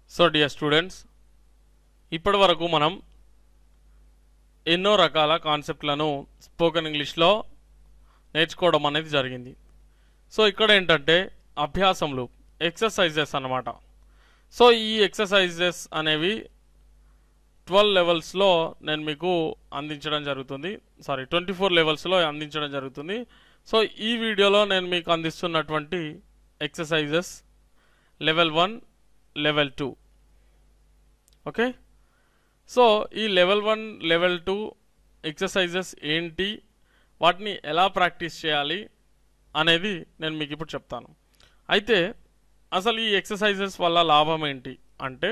so dear students ఇప్పటి వరకు మనం ఎన్నో రకాల కాన్సెప్ట్లను స్పోకెన్ ఇంగ్లీష్లో నేర్చుకోవడం అనేది జరిగింది సో ఇక్కడ ఏంటంటే అభ్యాసములు ఎక్సర్సైజెస్ అన్నమాట సో ఈ ఎక్సర్సైజెస్ అనేవి ట్వెల్వ్ లెవెల్స్లో నేను మీకు అందించడం జరుగుతుంది సారీ ట్వంటీ ఫోర్ లెవెల్స్లో అందించడం జరుగుతుంది సో ఈ వీడియోలో నేను మీకు అందిస్తున్నటువంటి exercises level one level two okay so ఈ level one level two exercises ఏంటి వాటిని ఎలా ప్రాక్టీస్ చేయాలి అనేది నేను మీకు ఇప్పుడు చెప్తాను అయితే అసలు ఈ ఎక్సర్సైజెస్ వల్ల లాభం ఏంటి అంటే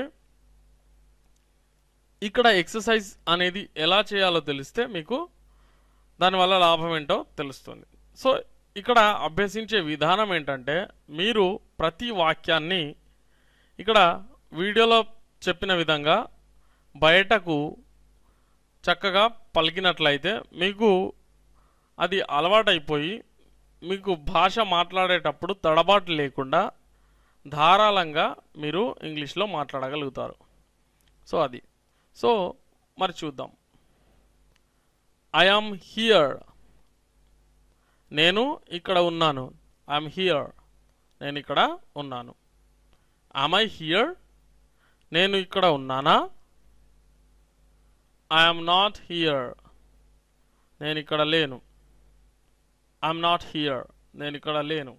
ఇక్కడ ఎక్సర్సైజ్ అనేది ఎలా చేయాలో తెలిస్తే మీకు దానివల్ల లాభం ఏంటో తెలుస్తుంది సో ఇక్కడ అభ్యసించే విధానం ఏంటంటే మీరు ప్రతి వాక్యాన్ని ఇక్కడ వీడియోలో చెప్పిన విధంగా బయటకు చక్కగా పలికినట్లయితే మీకు అది అలవాటైపోయి మీకు భాష మాట్లాడేటప్పుడు తడబాటు లేకుండా ధారాళంగా మీరు ఇంగ్లీష్లో మాట్లాడగలుగుతారు సో అది సో మరి చూద్దాం ఐ ఆమ్ హియర్ నేను ఇక్కడ ఉన్నాను ఐఎమ్ హియర్ నేను ఇక్కడ ఉన్నాను ఆమ్ ఐ హియర్ నేను ఇక్కడ ఉన్నానా ఐఎమ్ నాట్ హియర్ నేను ఇక్కడ లేను ఐఎమ్ నాట్ హియర్ నేను ఇక్కడ లేను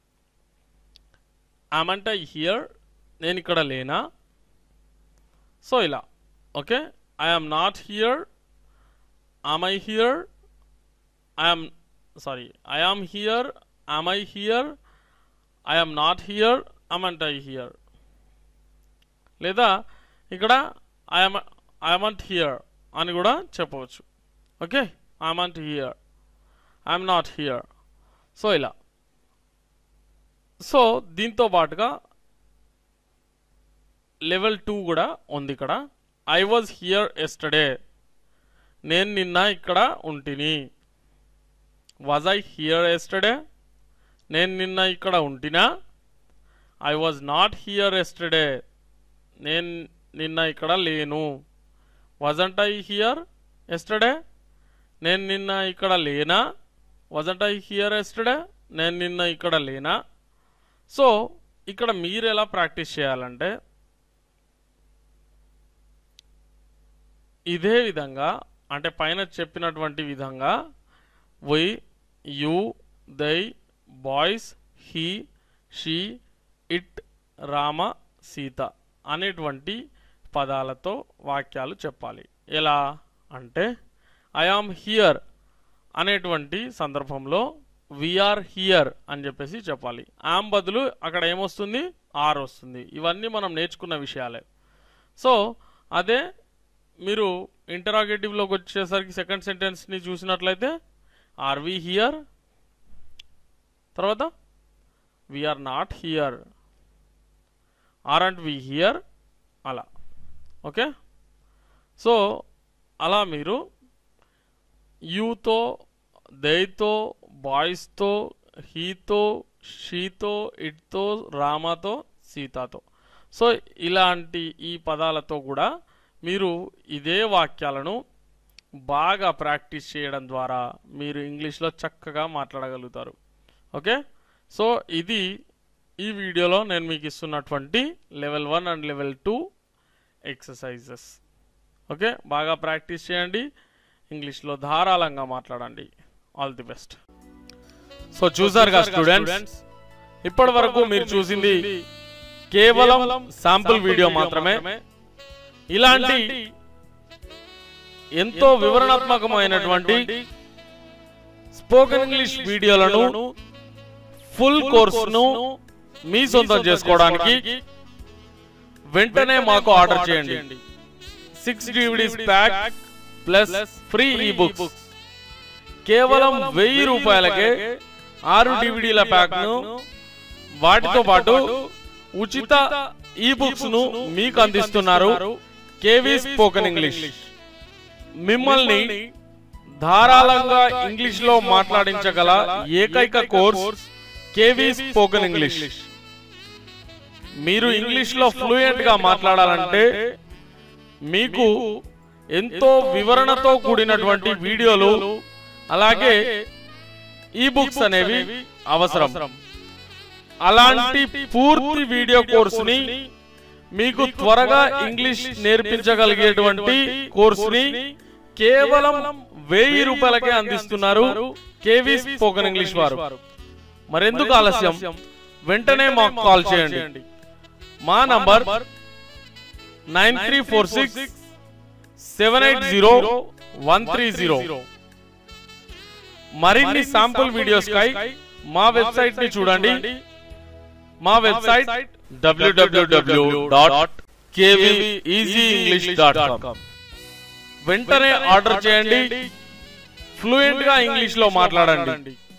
ఐమంటే హియర్ నేను ఇక్కడ లేనా సో ఇలా okay I'm not here am I here I'm sorry I am here am I here I'm not here am not I here లేదా ఇక్కడ ఐఎమ్ ఐఎమంట్ హియర్ అని కూడా చెప్పవచ్చు okay I am not here I'm not here so ఇలా so దీంతో పాటుగా level two కూడా ఉంది ఇక్కడ ఐ వాజ్ హియర్ ఎస్టర్డే నేను నిన్న ఇక్కడ ఉంటిని వాజ్ ఐ హియర్ ఎస్టర్డే నేను నిన్న ఇక్కడ ఉంటినా I was not here yesterday నేను నిన్న ఇక్కడ లేను వజంట్ ఐ హియర్ ఎస్టర్డే నేను నిన్న ఇక్కడ లేనా వజంట్ ఐ హియర్ ఎస్టర్డే నేను నిన్న ఇక్కడ లేనా సో ఇక్కడ మీరు ఎలా ప్రాక్టీస్ చేయాలంటే ఇదే విధంగా అంటే పైన చెప్పినటువంటి విధంగా we you they boys he she it Rama Sita అనేటువంటి పదాలతో వాక్యాలు చెప్పాలి ఎలా అంటే ఐ ఆమ్ హియర్ అనేటువంటి సందర్భంలో వీఆర్ హియర్ అని చెప్పేసి చెప్పాలి ఆమ్ బదులు అక్కడ ఏమొస్తుంది ఆర్ వస్తుంది ఇవన్నీ మనం నేర్చుకున్న విషయాలే సో అదే మీరు ఇంటరాగేటివ్లోకి వచ్చేసరికి సెకండ్ సెంటెన్స్ని చూసినట్లయితే ఆర్ వి హియర్ తర్వాత we are not here aren't we here అలా ఓకే సో అలా మీరు యూతో దైతో బాయ్స్తో హీతో షీతో ఇట్తో రామతో సీతాతో సో ఇలాంటి ఈ పదాలతో కూడా మీరు ఇదే వాక్యాలను బాగా ప్రాక్టీస్ చేయడం ద్వారా మీరు ఇంగ్లీష్లో చక్కగా మాట్లాడగలుగుతారు ఓకే సో ఇది ఈ వీడియోలో నేను మీకు ఇస్తున్నటువంటి level one and level two exercises okay బాగా ప్రాక్టీస్ చేయండి ఇంగ్లీష్లో ధారాళంగా మాట్లాడండి ఆల్ ది బెస్ట్ సో చూసారుగా స్టూడెంట్స్ ఇప్పటి వరకు మీరు చూసింది కేవలం శాంపుల్ వీడియో మాత్రమే ఇలాంటి ఎంతో వివరణాత్మకమైనటువంటి స్పోకెన్ ఇంగ్లీష్ వీడియోలను ఫుల్ కోర్సును మీ సొంతం చేసుకోవడానికి వెంటనే మాకు ఆర్డర్ చేయండి six DVDs pack plus free e books కేవలం వెయ్యి రూపాయలకే ఆరు డివిడీల ప్యాక్ను వాటితో పాటు ఉచిత ఈ బుక్స్ ను మీకు అందిస్తున్నారు కేవీ స్పోకెన్ ఇంగ్లీష్ మిమ్మల్ని ధారాళంగా ఇంగ్లీష్ లో మాట్లాడించగల ఏకైక కోర్స్ కేవీ స్పోకెన్ ఇంగ్లీష్ మీరు ఇంగ్లీష్లో ఫ్లూయెంట్గా మాట్లాడాలంటే మీకు ఎంతో వివరణతో కూడినటువంటి వీడియోలు అలాగే ఈ బుక్స్ అనేవి అవసరం అలాంటి పూర్తి వీడియో కోర్సుని మీకు త్వరగా ఇంగ్లీష్ నేర్పించగలిగేటువంటి కోర్సుని కేవలం వెయ్యి రూపాయలకే అందిస్తున్నారు కేవీ స్పోకెన్ ఇంగ్లీష్ వారు మరెందుకు ఆలస్యం వెంటనే మాకు కాల్ చేయండి మా number nine three four six seven eight zero one three zero మరిన్ని శాంపుల్ వీడియోస్ కై మా వెబ్సైట్ ని చూడండి మా website WWW dot dot com వెంటనే ఆర్డర్ చేయండి ఫ్లూయెంట్ గా ఇంగ్లీష్ లో మాట్లాడండి